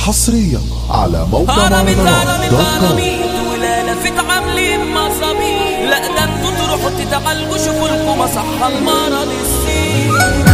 حصريا على موقع هرمت مهرجانات هرمت دوت كوم هرمت ولا لفت عاملين مصابيح لا ده انتوا تروحوا تتعالجوا شوفوا لكم مصحة المرض السين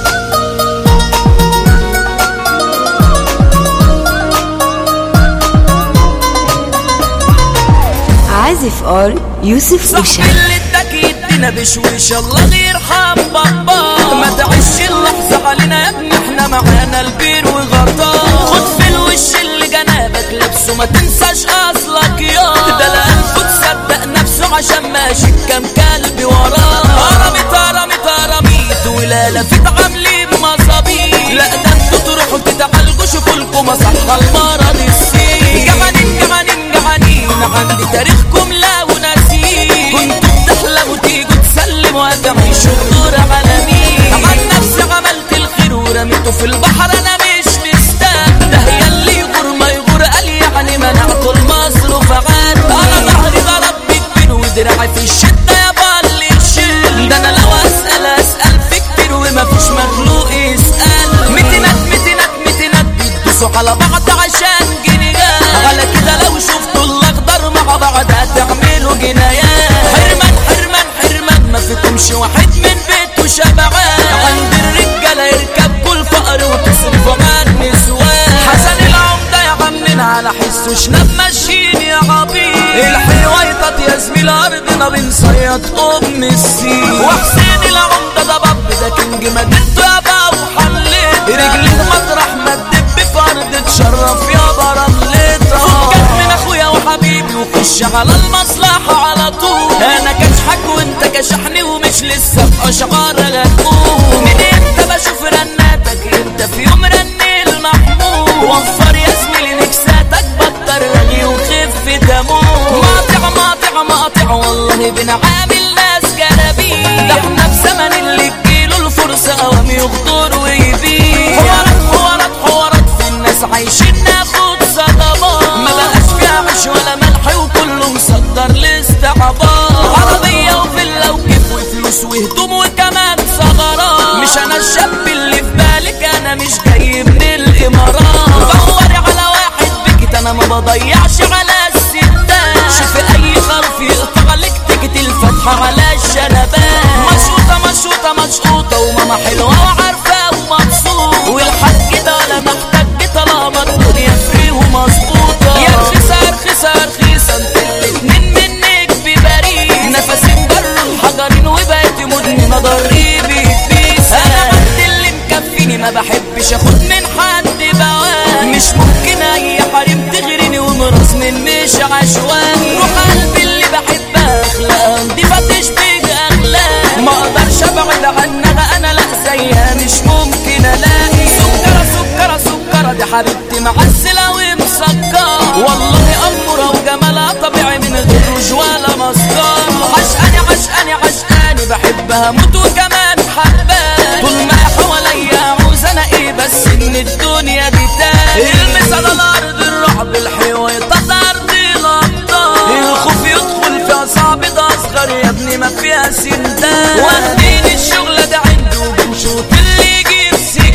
عازف ار يوسف صاحبي أوشا اللي اداك يدينا بشويش الله يرحم بابا ما تعيش اللحظة علينا يا ابني احنا معانا البير وغطاه خد في الوش اللي جنابك لابسه ما تنساش اصلك يا ده لا انفو تصدق نفسه عشان ماشي كام كلب وراه هرمت هرمت هرميت ولا لفت عاملين مصابيح لا ده انتوا تروحوا تتعالجوا شوفوا لكم مصحة المرض السين جعانين جعانين جعانين عندي تاريخكم لا وناسين كنتوا بتحلموا تيجوا تسلموا هتعيشوا الدور على مين عن نفسي عملت الخير ورميته في البحر انا مش مستاهل ده هي اللي يغور ما يغور قال يعني منعته المصروف عاد انا ظهري ضرب كبير ودراعي في الشده يا بالي الشيل ده انا لو اسال اسال في كتير وما فيش مخلوق يسال متينات متينات متينات بيدوسوا على بعض عشان جنيهات على كده لو شفتوا الاخضر مع بعض هتعملوا جنايات حرمان حرمان حرمان ما فيكمش واحد من بيته شبعان عند الرجاله يركبوا الفقر وتصرفوا مع النسوان حسن العمده يا عمنا على حسه شنب ماشيين يا عبيد الحيويطة يا زميل ارضنا بنصيط ام السين وحسين العمده ده باب ده كينج مدينته يا بابا وحليت رجليه مطرح ما تدب في ارض تشرف يا برملتها فكك من اخويا وحبيبي وخش على المصلحه على طول انا كشحك وانت كشحني ومش لسه في اشعار غنقول من امتى بشوف رناتك انت في يوم رني المحمود وفر يا زميلي مكساتك بطل رغي وخف تموت مقاطع مقاطع مقاطع والله بنعامل ناس جلابيه ده احنا في زمن اللي تجيله الفرصه قوام يخطر ويبيع حوارات حوارات حوارات في الناس عايشين ناخد صدمات ما بقاش فيها عيش ولا ملح وكله مصدر لاستعباط عربيه وفيلا وكيف وفلوس وهدوم وكمان ثغرات مش انا الشاب اللي في بالك انا مش جاي من الامارات بدور على واحد بكت انا ما بضيعش على الستات شوف اي خرف يقطع لك تكت الفتحه على الشنبات مشقوطه مشقوطه مشقوطه وماما حلوه وعارفه ومبسوط والحاج ده انا محتاج طالما الدنيا فري ومظبوطه يا رخيصه يا رخيصه يا رخيصه انت الاتنين منك ببريء نفسي مجر الحجرين وبقيت مدمنه ضريبي بيس انا قد اللي مكفيني ما بحبش اخد من حد بوان مش ممكن اي حريم تغريني ومراس من مش عشوائي روح قلبي اللي بحبها اخلاقها نضيفه تشبه اخلاق ما اقدرش ابعد عنها انا لا زيها مش ممكن الاقي سكره سكره سكره دي حبيبتي معسله ومسكره والله اموره وجمالها طبيعي من غير روج ولا مسكره عشقاني عشقاني عشقاني بحبها موت وكمان حباني طول ما هي حواليا عاوز انا ايه بس ان الدنيا دي تاني المس على الارض الرعب الحيويطة ارض الابطال الخوف يدخل فيها صعب ده اصغر يا ابني ما فيها سندان واخدين الشغلة ده عنده وبنشوط اللي يجيب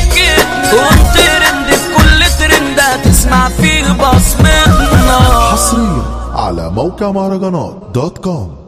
سكتنا ونترند في كل ترند هتسمع فيه بصمتنا حصريا على موقع مهرجانات دوت كوم